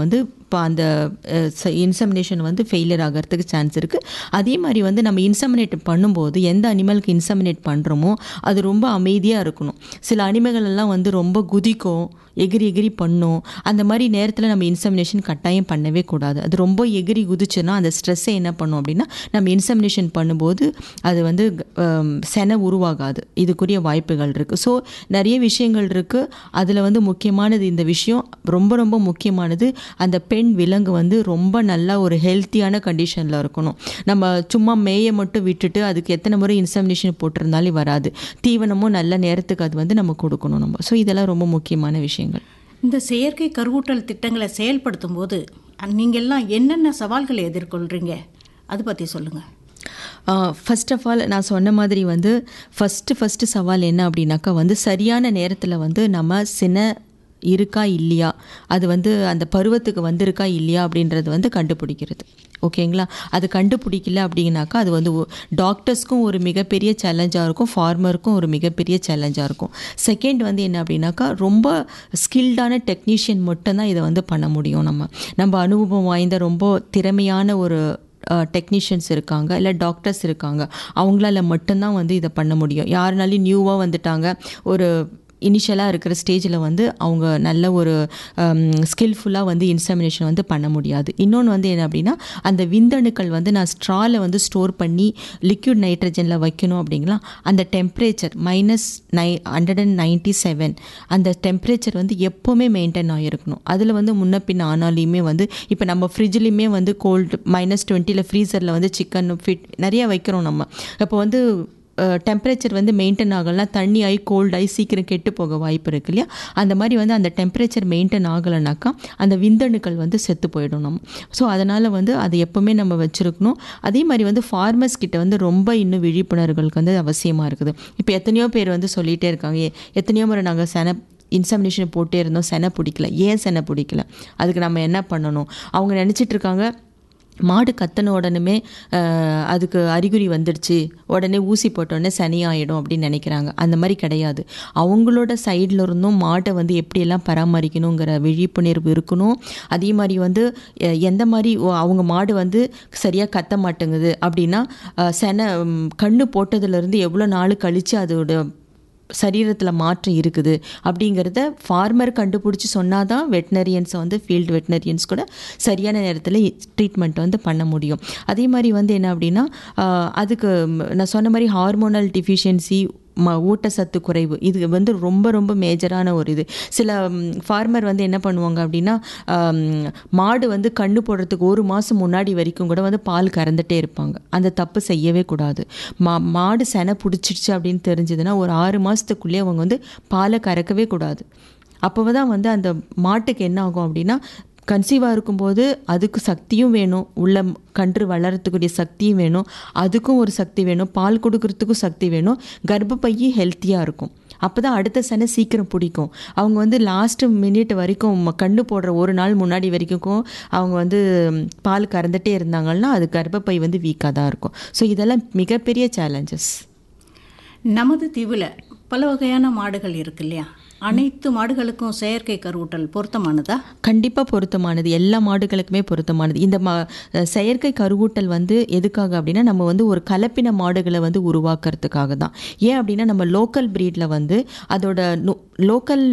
வந்து இப்போ அந்த இன்சமினேஷன் வந்து ஃபெயிலியர் ஆகிறதுக்கு சான்ஸ் இருக்குது அதே மாதிரி வந்து நம்ம இன்சமினேட் பண்ணும்போது எந்த அனிமலுக்கு இன்சமினேட் பண்ணுறோமோ அது ரொம்ப அமைதியாக இருக்கணும் சில அனிமல்கள் எல்லாம் வந்து ரொம்ப குதிக்கும் எகிரி எகிரி பண்ணும் அந்த மாதிரி நேரத்தில் நம்ம இன்சமினேஷன் கட்டாயம் பண்ணவே கூடாது அது ரொம்ப எகிரி குதிச்சுன்னா அந்த ஸ்ட்ரெஸ்ஸை என்ன பண்ணும் அப்படின்னா நம்ம இன்சமினேஷன் பண்ணும்போது அது வந்து ஹம், செனை உருவாகாது இதுக்குரிய வாய்ப்புகள் இருக்குது ஸோ நிறைய விஷயங்கள் இருக்குது அதில் வந்து முக்கியமானது இந்த விஷயம் ரொம்ப ரொம்ப முக்கியமானது அந்த பெண் விலங்கு வந்து ரொம்ப நல்லா ஒரு ஹெல்த்தியான கண்டிஷனில் இருக்கணும் நம்ம சும்மா மேய மட்டும் விட்டுட்டு அதுக்கு எத்தனை முறை இன்சமினேஷன் போட்டிருந்தாலும் வராது தீவனமும் நல்ல நேரத்துக்கு அது வந்து நம்ம கொடுக்கணும் நம்ம ஸோ இதெல்லாம் ரொம்ப முக்கியமான விஷயங்கள் இந்த செயற்கை கருவூட்டல் திட்டங்களை செயல்படுத்தும் போது நீங்கள்லாம் என்னென்ன சவால்களை எதிர்கொள்கிறீங்க அது பற்றி சொல்லுங்கள் ஃபர்ஸ்ட் ஆஃப் ஆல் நான் சொன்ன மாதிரி வந்து ஃபஸ்ட்டு ஃபஸ்ட்டு சவால் என்ன அப்படின்னாக்கா வந்து சரியான நேரத்தில் வந்து நம்ம சின இருக்கா இல்லையா அது வந்து அந்த பருவத்துக்கு வந்திருக்கா இல்லையா அப்படின்றது வந்து கண்டுபிடிக்கிறது ஓகேங்களா அது கண்டுபிடிக்கல அப்படின்னாக்கா அது வந்து டாக்டர்ஸ்க்கும் ஒரு மிகப்பெரிய சேலஞ்சாக இருக்கும் ஃபார்மருக்கும் ஒரு மிகப்பெரிய சேலஞ்சாக இருக்கும் செகண்ட் வந்து என்ன அப்படின்னாக்கா ரொம்ப ஸ்கில்டான டெக்னீஷியன் மட்டும்தான் இதை வந்து பண்ண முடியும் நம்ம நம்ம அனுபவம் வாய்ந்த ரொம்ப திறமையான ஒரு டெக்னீஷியன்ஸ் இருக்காங்க இல்லை டாக்டர்ஸ் இருக்காங்க அவங்களால மட்டும்தான் வந்து இதை பண்ண முடியும் யாருனாலையும் நியூவாக வந்துட்டாங்க ஒரு இனிஷியலாக இருக்கிற ஸ்டேஜில் வந்து அவங்க நல்ல ஒரு ஸ்கில்ஃபுல்லாக வந்து இன்சமினேஷன் வந்து பண்ண முடியாது இன்னொன்று வந்து என்ன அப்படின்னா அந்த விந்தணுக்கள் வந்து நான் ஸ்ட்ராவில் வந்து ஸ்டோர் பண்ணி லிக்விட் நைட்ரஜனில் வைக்கணும் அப்படிங்களா அந்த temperature minus nine hundred and ninety seven அந்த டெம்பரேச்சர் வந்து எப்போவுமே மெயின்டைன் ஆகிருக்கணும் அதில் வந்து முன்ன பின்ன ஆனாலையுமே வந்து இப்போ நம்ம ஃப்ரிட்ஜ்லேயுமே வந்து கோல்டு மைனஸ் டுவெண்ட்டியில் ஃப்ரீசரில் வந்து சிக்கன் ஃபிட் நிறைய வைக்கிறோம் நம்ம இப்போ வந்து டெம்பரேச்சர் வந்து மெயின்டைன் ஆகலைன்னா தண்ணி ஆகி கோல்ட் ஆகி சீக்கிரம் கெட்டு போக வாய்ப்பு இருக்கு இல்லையா அந்த மாதிரி வந்து அந்த டெம்பரேச்சர் மெயின்டைன் ஆகலைனாக்கா அந்த விந்தணுக்கள் வந்து செத்து போயிடும் நம்ம ஸோ அதனால் வந்து அது எப்போவுமே நம்ம வச்சுருக்கணும் அதே மாதிரி வந்து ஃபார்மர்ஸ் கிட்ட வந்து ரொம்ப இன்னும் விழிப்புணர்வுகளுக்கு வந்து அவசியமாக இருக்குது இப்போ எத்தனையோ பேர் வந்து சொல்லிகிட்டே இருக்காங்க "ஏ, எத்தனையோ முறை நாங்கள் சென இன்சமினேஷன் போட்டே இருந்தோம் செனை பிடிக்கல ஏன் செனை பிடிக்கல அதுக்கு நம்ம என்ன பண்ணணும் அவங்க நினச்சிட்டு இருக்காங்க மாடு கத்தன உடனே அஹ், அதுக்கு அறிகுறி வந்துடுச்சு உடனே ஊசி போட்டோடனே சனியாயிடும் அப்படின்னு நினைக்கிறாங்க அந்த மாதிரி கிடையாது அவங்களோட சைடில் இருந்தும் மாட்டை வந்து எப்படியெல்லாம் பராமரிக்கணுங்கிற விழிப்புணர்வு இருக்கணும் அதே மாதிரி வந்து அஹ், எந்த மாதிரி ஓ- அவங்க மாடு வந்து சரியாக கத்த மாட்டேங்குது அப்படின்னா அஹ், செனை ம், கண்ணு போட்டதுலேருந்து எவ்வளோ நாள் கழித்து அதோட சரீரத்தில் மாற்றம் இருக்குது அப்படிங்கிறத ஃபார்மர் கண்டுபிடிச்சி சொன்னால் தான் வெட்டினரியன்ஸை வந்து ஃபீல்டு வெட்டினரியன்ஸ் கூட சரியான நேரத்தில் ட்ரீட்மெண்ட் வந்து பண்ண முடியும் அதே மாதிரி வந்து என்ன அப்படின்னா ஆஹ், அதுக்கு ம், நான் சொன்ன மாதிரி ஹார்மோனல் டிஃபிஷியன்சி ம ஊட்டச்சத்து குறைவு இது வந்து ரொம்ப ரொம்ப மேஜரான ஒரு இது சில ஃபார்மர் வந்து என்ன பண்ணுவாங்க அப்படின்னா ஆம், மாடு வந்து கண்ணு போடுறதுக்கு ஒரு மாதம் முன்னாடி வரைக்கும் கூட வந்து பால் கறந்துட்டே இருப்பாங்க அந்த தப்பு செய்யவே கூடாது மா மாடு செனை பிடிச்சிடுச்சு அப்படின்னு தெரிஞ்சதுன்னா ஒரு ஆறு மாதத்துக்குள்ளேயே அவங்க வந்து பாலை கறக்கவே கூடாது அப்போ தான் வந்து அந்த மாட்டுக்கு என்ன ஆகும் அப்படின்னா கன்சீவாக இருக்கும்போது அதுக்கு சக்தியும் வேணும் உள்ள கன்று வளரத்துக்குரிய சக்தியும் வேணும் அதுக்கும் ஒரு சக்தி வேணும் பால் கொடுக்கறதுக்கும் சக்தி வேணும் கர்ப்பப்பையும் ஹெல்த்தியாக இருக்கும் அப்போ தான் அடுத்த சனை சீக்கிரம் பிடிக்கும் அவங்க வந்து லாஸ்ட் மினிட் வரைக்கும் ம- கண்ணு போடுற ஒரு நாள் முன்னாடி வரைக்கும் அவங்க வந்து ம், பால் கறந்துட்டே இருந்தாங்கன்னா அது கர்ப்பப்பை வந்து வீக்காக தான் இருக்கும் ஸோ இதெல்லாம் மிகப்பெரிய சேலஞ்சஸ் நமது தீவில் பல வகையான மாடுகள் இருக்கு இல்லையா அனைத்து மாடுகளுக்கும் செயற்கை கருவூட்டல் பொருத்தமானதா கண்டிப்பாக பொருத்தமானது எல்லா மாடுகளுக்குமே பொருத்தமானது இந்த மா செயற்கை கருவூட்டல் வந்து எதுக்காக அப்படின்னா நம்ம வந்து ஒரு கலப்பின மாடுகளை வந்து உருவாக்குறதுக்காக தான் ஏன் அப்படின்னா நம்ம லோக்கல் ப்ரீடில் வந்து அதோட லோக்கல்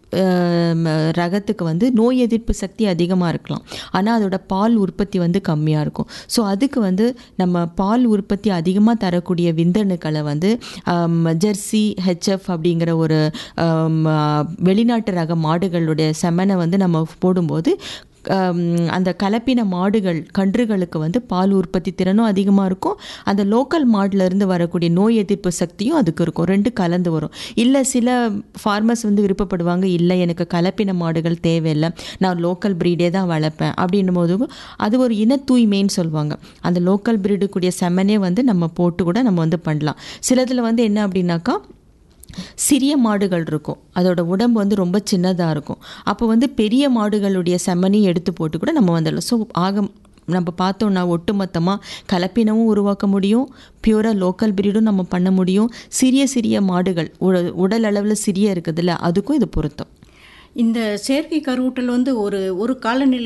ரகத்துக்கு வந்து நோய் எதிர்ப்பு சக்தி அதிகமாக இருக்கலாம் ஆனால் அதோட பால் உற்பத்தி வந்து கம்மியாக இருக்கும் ஸோ அதுக்கு வந்து நம்ம பால் உற்பத்தி அதிகமாக தரக்கூடிய விந்தணுக்களை வந்து ஆம், ஜெர்சி ஹெச்எஃப் அப்படிங்கிற ஒரு ஆம், ஆ, வெளிநாட்டு ரக மாடுகளுடைய செமனை வந்து நம்ம போடும்போது ஆம், அந்த கலப்பின மாடுகள் கன்றுகளுக்கு வந்து பால் உற்பத்தி திறனும் அதிகமாக இருக்கும் அந்த லோக்கல் மாடுல இருந்து வரக்கூடிய நோய் எதிர்ப்பு சக்தியும் அதுக்கு இருக்கும் ரெண்டு கலந்து வரும் இல்லை சில ஃபார்மர்ஸ் வந்து விருப்பப்படுவாங்க இல்லை எனக்கு கலப்பின மாடுகள் தேவையில்லை நான் லோக்கல் ப்ரீடே தான் வளர்ப்பேன் அப்படின்னும் போது அது ஒரு இன தூய்மைன்னு சொல்லுவாங்க அந்த லோக்கல் ப்ரீடு கூடிய செமனே வந்து நம்ம போட்டு கூட நம்ம வந்து பண்ணலாம் சிலதில் வந்து என்ன அப்படின்னாக்கா சிறிய மாடுகள் இருக்கும் அதோட உடம்பு வந்து ரொம்ப சின்னதாக இருக்கும் அப்போ வந்து பெரிய மாடுகளுடைய செம்மனையும் எடுத்து போட்டு கூட நம்ம வந்துடலாம் ஸோ ஆக நம்ம பார்த்தோன்னா ஒட்டுமொத்தமாக கலப்பினமும் உருவாக்க முடியும் பியூராக லோக்கல் பிரீடும் நம்ம பண்ண முடியும் சிறிய சிறிய மாடுகள் உட- உடல் அளவில் சிறிய இருக்குதுல்ல அதுக்கும் இது பொருத்தம் இந்த செயற்கை கருவூட்டல் வந்து ஒரு ஒரு காலநிலை